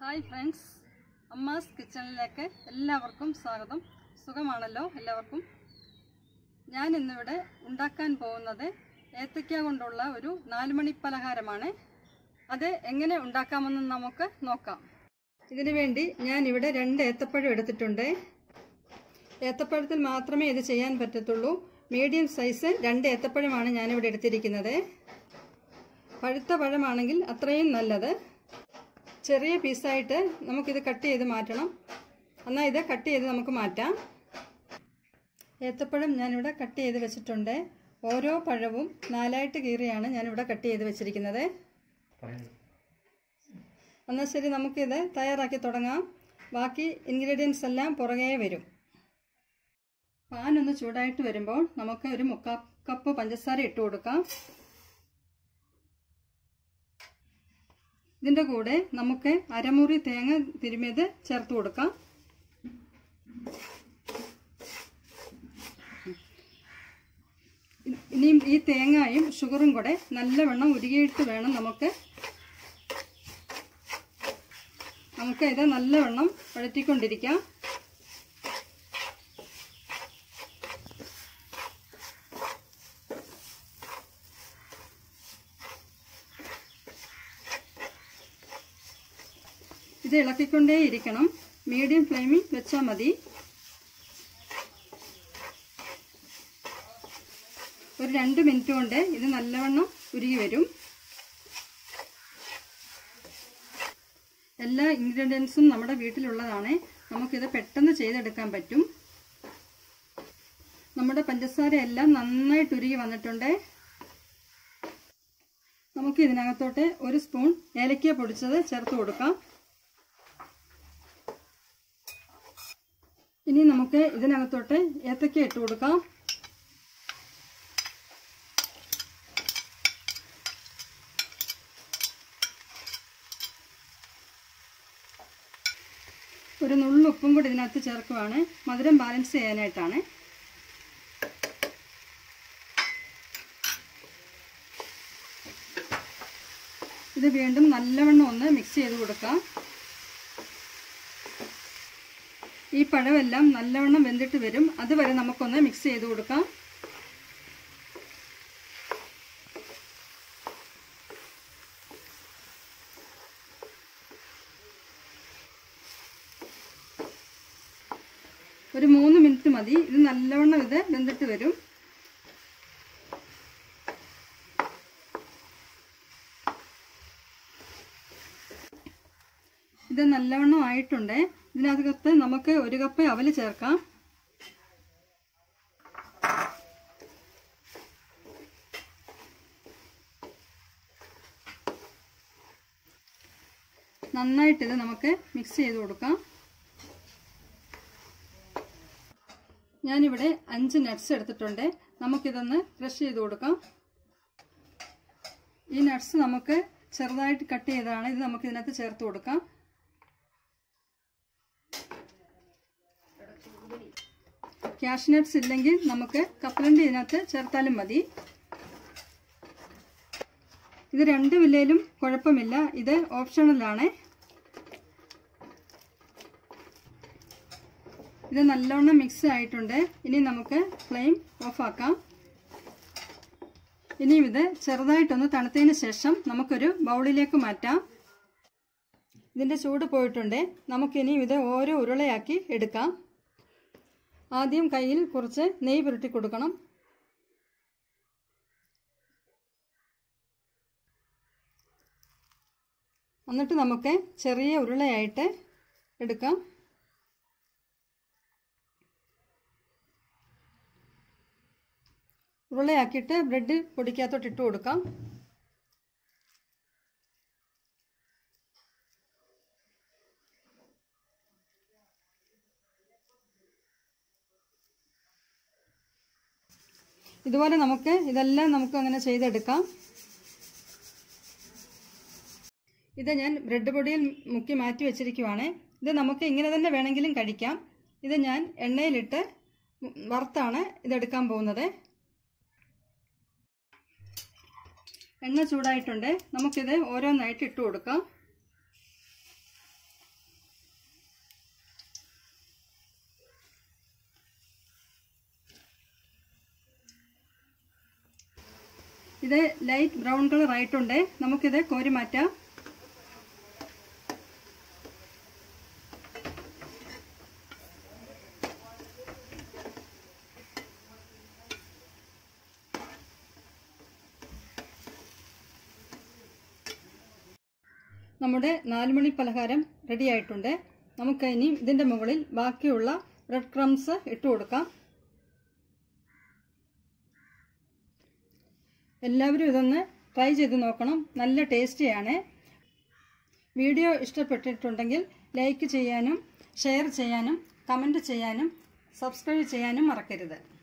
hi friends അമ്മാസ് കിച്ചണിലേക്ക് എല്ലാവർക്കും സ്വാഗതം സുഖമാണല്ലോ എല്ലാവർക്കും ഞാൻ ഇന്നിവിടെ ഉണ്ടാക്കാൻ പോകുന്നത് ഏത്തയ്ക്ക കൊണ്ടുള്ള ഒരു നാലുമണി പലഹാരമാണ് അത് എങ്ങനെ ഉണ്ടാക്കാമെന്ന് നമുക്ക് നോക്കാം ഇതിനു വേണ്ടി ഞാൻ ഇവിടെ രണ്ട് ഏത്തപ്പഴം എടുത്തിട്ടുണ്ട് ഏത്തപ്പഴത്തിൽ മാത്രമേ ഇത് ചെയ്യാൻ പറ്റത്തുള്ളൂ മീഡിയം സൈസ് രണ്ട് ഏത്തപ്പഴമാണ് ഞാനിവിടെ എടുത്തിരിക്കുന്നത് പഴുത്ത പഴമാണെങ്കിൽ അത്രയും നല്ലത് ചെറിയ പീസായിട്ട് നമുക്കിത് കട്ട് ചെയ്ത് മാറ്റണം എന്നാൽ ഇത് കട്ട് ചെയ്ത് നമുക്ക് മാറ്റാം ഏത്തപ്പഴം ഞാനിവിടെ കട്ട് ചെയ്ത് വെച്ചിട്ടുണ്ട് ഓരോ പഴവും നാലായിട്ട് കീറിയാണ് ഞാനിവിടെ കട്ട് ചെയ്ത് വെച്ചിരിക്കുന്നത് എന്നാൽ ശരി നമുക്കിത് തയ്യാറാക്കി തുടങ്ങാം ബാക്കി ഇൻഗ്രീഡിയൻസ് എല്ലാം പുറകെ വരും പാൻ ഒന്ന് ചൂടായിട്ട് വരുമ്പോൾ നമുക്ക് ഒരു മുക്കാ കപ്പ് പഞ്ചസാര ഇട്ട് കൊടുക്കാം ഇതിൻ്റെ കൂടെ നമുക്ക് അരമുറി തേങ്ങ തിരുമിയത് ചേർത്ത് കൊടുക്കാം ഇനിയും ഈ തേങ്ങയും ഷുഗറും കൂടെ നല്ലവണ്ണം ഉരുകിയിട്ട് വേണം നമുക്ക് നമുക്ക് ഇത് നല്ലവണ്ണം വഴറ്റിക്കൊണ്ടിരിക്കാം ഇത് ഇളക്കിക്കൊണ്ടേ ഇരിക്കണം മീഡിയം ഫ്ലെയിമിൽ വെച്ചാൽ മതി ഒരു രണ്ട് മിനിറ്റ് കൊണ്ട് ഇത് നല്ലവണ്ണം ഉരുകി വരും എല്ലാ ഇൻഗ്രീഡിയൻസും നമ്മുടെ വീട്ടിലുള്ളതാണ് നമുക്കിത് പെട്ടെന്ന് ചെയ്തെടുക്കാൻ പറ്റും നമ്മുടെ പഞ്ചസാര എല്ലാം നന്നായിട്ട് ഉരുകി വന്നിട്ടുണ്ട് നമുക്ക് ഇതിനകത്തോട്ട് ഒരു സ്പൂൺ ഏലക്ക പൊടിച്ചത് ചേർത്ത് കൊടുക്കാം ഇനി നമുക്ക് ഇതിനകത്തോട്ട് ഏത്തക്ക ഇട്ട് കൊടുക്കാം ഒരു നുള്ളുപ്പും കൂടി ഇതിനകത്ത് ചേർക്കുവാണ് മധുരം ബാലൻസ് ചെയ്യാനായിട്ടാണ് ഇത് വീണ്ടും നല്ലവണ്ണം ഒന്ന് മിക്സ് ചെയ്ത് കൊടുക്കാം ഈ പഴമെല്ലാം നല്ലവണ്ണം വെന്തിട്ട് വരും അതുവരെ നമുക്കൊന്ന് മിക്സ് ചെയ്ത് കൊടുക്കാം ഒരു മൂന്ന് മിനിറ്റ് മതി ഇത് നല്ലവണ്ണം ഇത് വെന്തിട്ട് വരും ഇത് നല്ലവണ്ണം ആയിട്ടുണ്ട് ഇതിനകത്ത് നമുക്ക് ഒരു കപ്പ് അവല് ചേർക്കാം നന്നായിട്ടിത് നമുക്ക് മിക്സ് ചെയ്ത് കൊടുക്കാം ഞാനിവിടെ അഞ്ച് നട്ട്സ് എടുത്തിട്ടുണ്ട് നമുക്കിതൊന്ന് ക്രഷ് ചെയ്ത് കൊടുക്കാം ഈ നട്ട്സ് നമുക്ക് ചെറുതായിട്ട് കട്ട് ചെയ്തതാണ് ഇത് നമുക്ക് ഇതിനകത്ത് ചേർത്ത് കൊടുക്കാം ക്യാഷ്നട്ട്സ് ഇല്ലെങ്കിൽ നമുക്ക് കപ്പലണ്ടി ഇതിനകത്ത് ചേർത്താലും മതി ഇത് രണ്ട് വില്ലയിലും കുഴപ്പമില്ല ഇത് ഓപ്ഷണലാണ് ഇത് നല്ലവണ്ണം മിക്സ് ആയിട്ടുണ്ട് ഇനി നമുക്ക് ഫ്ലെയിം ഓഫാക്കാം ഇനിയും ഇത് ചെറുതായിട്ടൊന്ന് തണുത്തതിന് ശേഷം നമുക്കൊരു ബൗളിലേക്ക് മാറ്റാം ഇതിൻ്റെ ചൂട് പോയിട്ടുണ്ട് നമുക്കിനിയും ഇത് ഓരോ ഉരുളയാക്കി എടുക്കാം ആദ്യം കയ്യിൽ കുറച്ച് നെയ്യ് പുരട്ടി കൊടുക്കണം എന്നിട്ട് നമുക്ക് ചെറിയ ഉരുളയായിട്ട് എടുക്കാം ഉരുളയാക്കിയിട്ട് ബ്രെഡ് പൊടിക്കകത്തോട്ട് ഇട്ട് കൊടുക്കാം ഇതുപോലെ നമുക്ക് ഇതെല്ലാം നമുക്ക് അങ്ങനെ ചെയ്തെടുക്കാം ഇത് ഞാൻ ബ്രെഡ് പൊടിയിൽ മുക്കി മാറ്റി വെച്ചിരിക്കുവാണ് ഇത് നമുക്ക് ഇങ്ങനെ തന്നെ വേണമെങ്കിലും കഴിക്കാം ഇത് ഞാൻ എണ്ണയിലിട്ട് വറുത്താണ് ഇതെടുക്കാൻ പോകുന്നത് എണ്ണ ചൂടായിട്ടുണ്ട് നമുക്കിത് ഓരോന്നായിട്ട് ഇട്ട് കൊടുക്കാം ഇത് ലൈറ്റ് ബ്രൗൺ കളർ ആയിട്ടുണ്ട് നമുക്കിത് കോരി മാറ്റാം നമ്മുടെ നാലുമണി പലഹാരം റെഡി ആയിട്ടുണ്ട് നമുക്ക് ഇനി ഇതിൻ്റെ മുകളിൽ ബാക്കിയുള്ള ബ്രെഡ് ക്രംസ് ഇട്ട് കൊടുക്കാം എല്ലാവരും ഇതൊന്ന് ട്രൈ ചെയ്ത് നോക്കണം നല്ല ടേസ്റ്റിയാണ് വീഡിയോ ഇഷ്ടപ്പെട്ടിട്ടുണ്ടെങ്കിൽ ലൈക്ക് ചെയ്യാനും ഷെയർ ചെയ്യാനും കമൻറ്റ് ചെയ്യാനും സബ്സ്ക്രൈബ് ചെയ്യാനും മറക്കരുത്